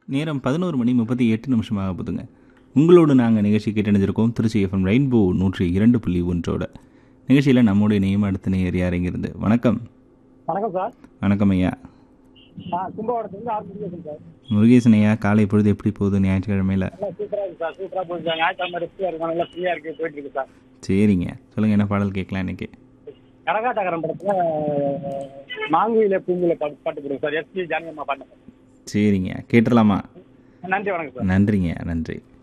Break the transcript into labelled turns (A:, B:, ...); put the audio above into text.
A: நேரம் பதினோரு மணி முப்பத்தி எட்டு நிமிஷமாக போதுங்க உங்களோடு நாங்கள் நிகழ்ச்சி கேட்டணிஞ்சிருக்கோம் திருச்சி எஃப்எம் ரெயின்போ நூற்றி இரண்டு புள்ளி ஒன்றோட நிகழ்ச்சியில் நம்மோட இணையம் அடுத்த நேர் யார் இங்கிருந்து வணக்கம்
B: வணக்கம் சார்
A: வணக்கம் ஐயா
B: நான் கும்பகோணத்துலேருந்து ஆர் முருகேசன் சார்
A: முருகேசன் ஐயா காலை பொழுது எப்படி போகுது ஞாயிற்றுக்கிழமையில்
B: நல்லா சூப்பராக இருக்கு சார் சூப்பராக போகுது சார் ஞாயிற்றுக்கிழமை ரெஸ்டியாக இருக்கும் நல்லா ஃப்ரீயாக இருக்கு போயிட்டு இருக்கு சார்
A: சரிங்க சொல்லுங்கள் என்ன பாடல் கேட்கலாம் இன்னைக்கு
B: கரகாட்டகரம் படத்தில் மாங்குயில பூங்குயில பாட்டு பாட்டு போடுங்க சார் எஸ்பி ஜானகம்மா பாட்டு
A: சரிங்க கேட்டுடலாமா
B: நன்றி வணக்கம் சார்
A: நன்றிங்க நன்றி